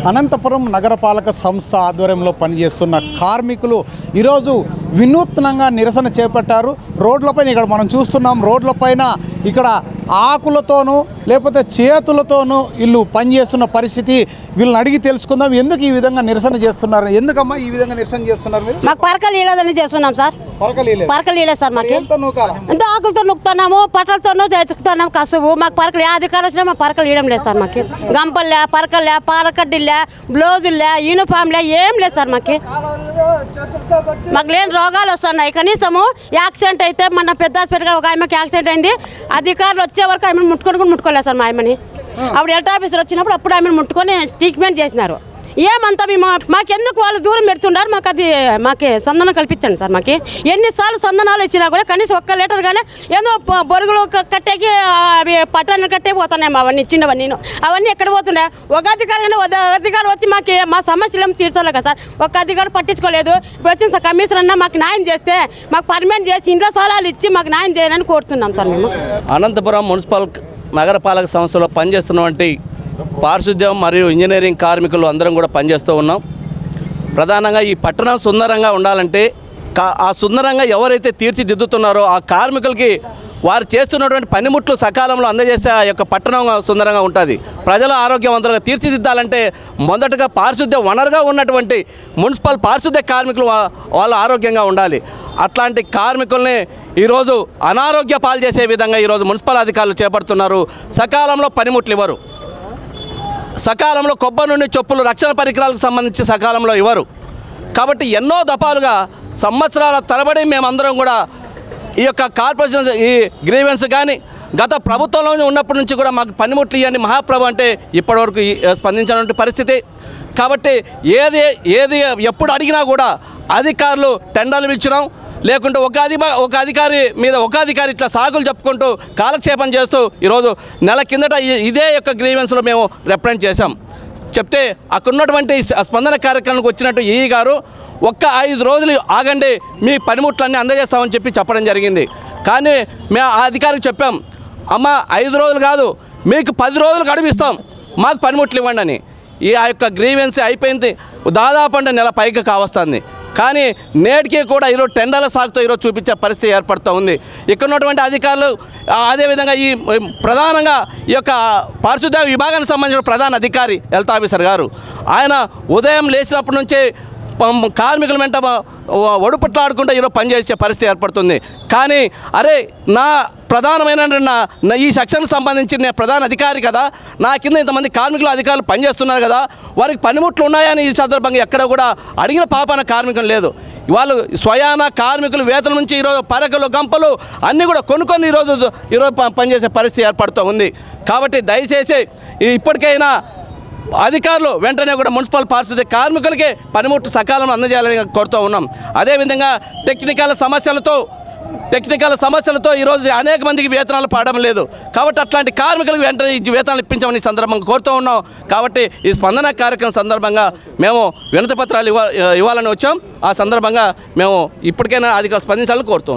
అనంతపురం నగరపాలక సంస్థ ఆధ్వర్యంలో పనిచేస్తున్న కార్మికులు ఈరోజు వినూత్నంగా నిరసన చేపట్టారు రోడ్లపైన ఇక్కడ మనం చూస్తున్నాం రోడ్లపైన ఇక్కడ ఆకులతోనూ లేకపోతే చేతులతోనూ వీళ్ళు పనిచేస్తున్న పరిస్థితి వీళ్ళని అడిగి తెలుసుకుందాం ఎందుకు ఈ విధంగా నిరసన చేస్తున్నారు ఎందుకమ్మా ఈ విధంగా నిరసన చేస్తున్నారు మీరు మాకు పరకలు ఇవ్వదని చేస్తున్నాం సార్ పరకలేదు పరకలు ఇవ్వలేదు సార్ మాకు ఎంత నూకాల ఎంతో ఆకులతో నొక్కుతున్నాము పట్టలతోనూ చేతుకుతున్నాము కసువు మాకు పరకలు ఏ అధికారం వచ్చినా మాకు పరకలు ఇవ్వడం లేదు సార్ మాకు గంపల్లే పరకల్లే పాలకడ్డిలే బ్లౌజులే యూనిఫామ్లే ఏం లేదు సార్ మాకు మాకు లేని రోగాలు వస్తున్నాయి కనీసము యాక్సిడెంట్ అయితే మన పెద్ద హాస్పిటల్ ఒక ఆమెకి యాక్సిడెంట్ అయింది అధికారులు వచ్చే వరకు ఆమెను ముట్టుకొని కూడా ముట్టుకోలేదు సార్ మా ఆమెని అప్పుడు హెల్త్ ఆఫీసర్ వచ్చినప్పుడు అప్పుడు ఆమెను ముట్టుకొని ట్రీట్మెంట్ చేసినారు ఏమంతా మేము మాకెందుకు వాళ్ళు దూరం పెడుతున్నారు మాకు అది మాకు సందనం కల్పించండి సార్ మాకు ఎన్నిసార్లు సందనాలు ఇచ్చినా కూడా కనీసం ఒక్క లీటర్ కానీ ఏదో ప- బొరుగులు క- కట్టేకి ఆ, అవి పట్టాలను కట్టే పోతున్నాయి అవన్నీ ఇచ్చినవన్నీ అవన్నీ ఎక్కడ పోతుండే ఒక అధికారి ఒక అధికారి వచ్చి మాకు మా సమస్యలు ఏమి తీర్చలే కదా సార్ ఒక అధికారి పట్టించుకోలేదు ఇప్పుడు వచ్చిన సార్ కమిషనర్ అన్న మాకు న్యాయం చేస్తే మాకు పర్మనెంట్ చేసి ఇంట్లో స్థలాలు ఇచ్చి మాకు న్యాయం చేయాలని కోరుతున్నాం సార్ మేము అనంతపురం మున్సిపల్ నగరపాలక సంస్థలో పనిచేస్తున్నటువంటి పారిశుద్ధ్యం మరియు ఇంజనీరింగ్ కార్మికులు అందరం కూడా పనిచేస్తూ ఉన్నాం ప్రధానంగా ఈ పట్టణం సుందరంగా ఉండాలంటే కా- ఆ సుందరంగా ఎవరైతే తీర్చిదిద్దుతున్నారో ఆ కార్మికులకి వారు చేస్తున్నటువంటి పనిముట్లు సకాలంలో అందజేస్తే ఆ యొక్క పట్టణం సుందరంగా ఉంటుంది ప్రజలు ఆరోగ్యవంతులుగా తీర్చిదిద్దాలంటే మొదటగా పారిశుద్ధ్య వనరుగా ఉన్నటువంటి మున్సిపల్ పారిశుద్ధ్య కార్మికులు వా- వాళ్ళు ఆరోగ్యంగా ఉండాలి అట్లాంటి కార్మికుల్ని ఈరోజు అనారోగ్య పాలు చేసే విధంగా ఈరోజు మున్సిపల్ అధికారులు చేపడుతున్నారు సకాలంలో పనిముట్లు ఇవ్వరు సకాలంలో కొబ్బరి నుండి చొప్పులు రక్షణ పరికరాలకు సంబంధించి సకాలంలో ఇవ్వరు కాబట్టి ఎన్నో దఫాలుగా సంవత్సరాల తరబడి మేమందరం కూడా ఈ యొక్క కార్పొరేషన్ ఈ గ్రీవెన్స్ కానీ గత ప్రభుత్వంలో ఉన్నప్పటి నుంచి కూడా మాకు పనిముట్లు ఇవ్వండి మహాప్రభు అంటే ఇప్పటివరకు ఈ- స్పందించినటువంటి పరిస్థితి కాబట్టి ఏది ఏది ఎప్పుడు అడిగినా కూడా అధికారులు టెండర్లు ఇచ్చినాం లేకుంటే ఒక అధి ఒక అధికారి మీద ఒక అధికారి ఇట్లా సాగులు చెప్పుకుంటూ కాలక్షేపం చేస్తూ ఈరోజు నెల కిందట ఈ- ఇదే యొక్క గ్రీవెన్స్లో మేము రిప్రజెంట్ చేశాం చెప్తే అక్కడ ఉన్నటువంటి స- స్పందన కార్యక్రమానికి వచ్చినట్టు ఈ గారు ఒక్క ఐదు రోజులు ఆగండి మీ పనిముట్లన్నీ అందజేస్తామని చెప్పి చెప్పడం జరిగింది కానీ మేము ఆ అధికారికి చెప్పాం అమ్మ ఐదు రోజులు కాదు మీకు పది రోజులు గడువిస్తాం మాకు పనిముట్లు ఇవ్వండి అని ఈ ఆ యొక్క గ్రీవెన్స్ అయిపోయింది దాదాపు అంటే నెల పైకి కావస్తుంది కానీ నేటికి కూడా ఈరోజు టెండర్ల సాగుతో ఈరోజు చూపించే పరిస్థితి ఏర్పడుతూ ఉంది ఇక్కడ ఉన్నటువంటి అధికారులు ఆ, అదేవిధంగా ఈ ఉమ్, ప్రధానంగా ఈ యొక్క పారిశుద్ధ్య విభాగానికి సంబంధించిన ప్రధాన అధికారి హెల్త్ ఆఫీసర్ గారు ఆయన ఉదయం లేచినప్పటి నుంచే పం- కార్మికుల వెంట వ- ఒడుపుట్లాడుకుంటూ ఈరోజు పనిచేసే పరిస్థితి ఏర్పడుతుంది కానీ అరే నా ప్రధానమైన నా నా ఈ సెక్షన్కి సంబంధించి నేను ప్రధాన అధికారి కదా నా కింద ఇంతమంది కార్మికులు అధికారులు పనిచేస్తున్నారు కదా వారికి పనిముట్లు ఉన్నాయని ఈ సందర్భంగా ఎక్కడ కూడా అడిగిన పాపన కార్మికం లేదు వాళ్ళు స్వయాన కార్మికులు వేతనం నుంచి ఈరోజు పరకలు గంపలు అన్నీ కూడా కొనుక్కొని ఈరోజు ఈరోజు ప- పనిచేసే పరిస్థితి ఏర్పడుతూ ఉంది కాబట్టి దయచేసి ఈ- ఇప్పటికైనా అధికారులు వెంటనే కూడా మున్సిపల్ పారిశుద్ధ్య కార్మికులకి పనిముట్టు సకాలంలో అందజేయాలని కోరుతూ ఉన్నాం అదేవిధంగా టెక్నికల్ సమస్యలతో టెక్నికల్ సమస్యలతో ఈరోజు అనేక మందికి వేతనాలు పడడం లేదు కాబట్టి అట్లాంటి కార్మికులకు వెంటనే ఈ వేతనాలు ఇప్పించమని ఈ సందర్భంగా కోరుతూ ఉన్నాం కాబట్టి ఈ స్పందన కార్యక్రమం సందర్భంగా మేము వినతి పత్రాలు ఇవ్వ ఇవ్వాలని వచ్చాం ఆ సందర్భంగా మేము ఇప్పటికైనా అధికారులు స్పందించాలని కోరుతూ ఉన్నాం